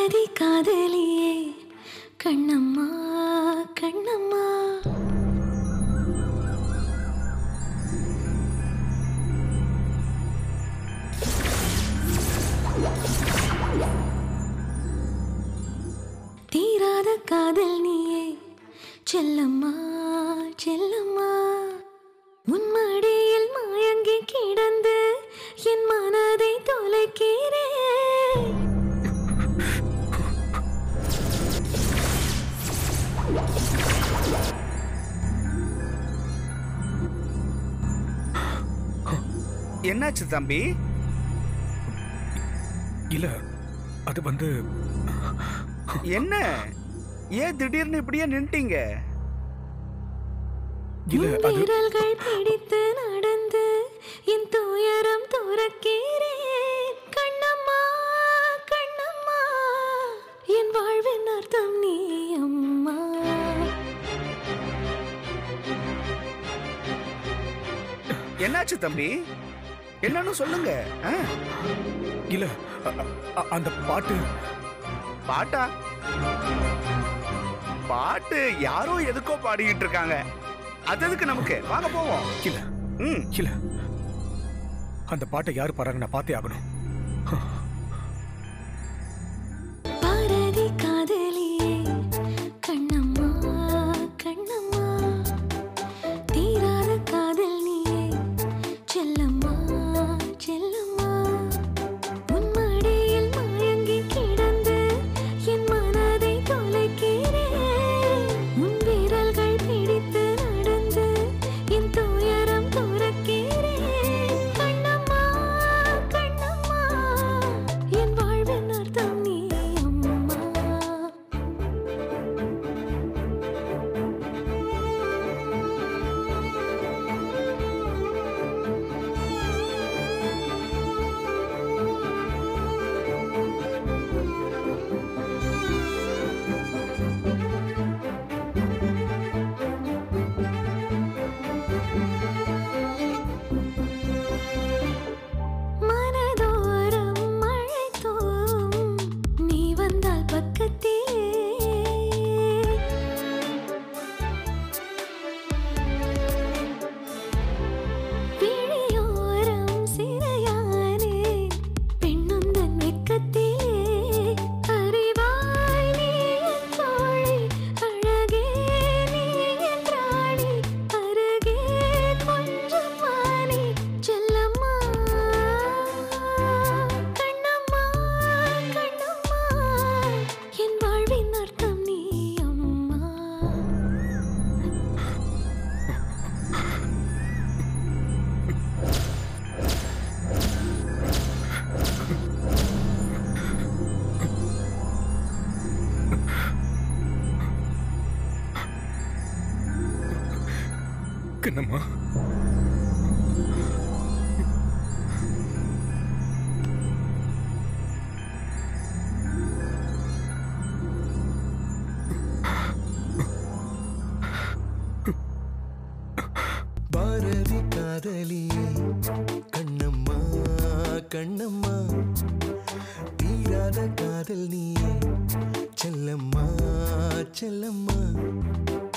பாரதி காதலியே கண்ணம்மா கண்ணம்மா தீராத காதல் நீயே செல்லம்மா செல்லம்மா உன் மடியில் மயங்கி கிடந்து என் மனதை தொலைக்கிறேன் என்னாச்சு தம்பி இல்ல அது வந்து என்ன ஏன் திடீர்னு இப்படியே நின்ட்டீங்க இல்ல உன் அது விரல்கள் பிடித்து நடந்து என் துயரம் துறக்கிறேன் கண்ணம்மா கண்ணம்மா என் வாழ்வின் அர்த்தம் நீ அம்மா என்னாச்சு தம்பி என்னன்னு சொல்லுங்க ஆ, இல்ல அ- அ- அந்த பாட்டு பாட்டா பாட்டு யாரோ எதுக்கோ பாடிக்கிட்டு இருக்காங்க அது எதுக்கு நமக்கு வாங்க போவோம் இல்ல ம் இல்ல அந்த பாட்டை யாரு பாடுறாங்க நான் பார்த்தே ஆகணும் பாரதி காதலியே கண்ணம்மா கண்ணம்மா தீராத காதல் நீயே செல்லம்மா செல்லம்மா உன் மடியில் மயங்கி கிடந்து என் மனதை தொலைக்கிறேன் உன் விரல்கள் பிடித்து நடந்து என் துயரம் துறக்கிறேன் கண்ணம்மா கண்ணம்மா என் வாழ்வின் அர்த்தம் நீ அம்மா மனதோரம் மழை தோறும் நீ வந்தால் பக்கத்திலே விழியோரம் சிறையானே பெண்ணுந்தன் வெக்கத்திலே அறிவாய் நீ என் தோழி அழகே நீ என் ராணி அருகே கொஞ்சம் வாணி செல்லம்மா கண்ணம்மா கண்ணம்மா என் வாழ்வின் அர்த்தம் நீ அம்மா கண்ணம்மா பாரதி காதலியே கண்ணம்மா கண்ணம்மா தீராத காதல் நீயே செல்லம்மா செல்லம்மா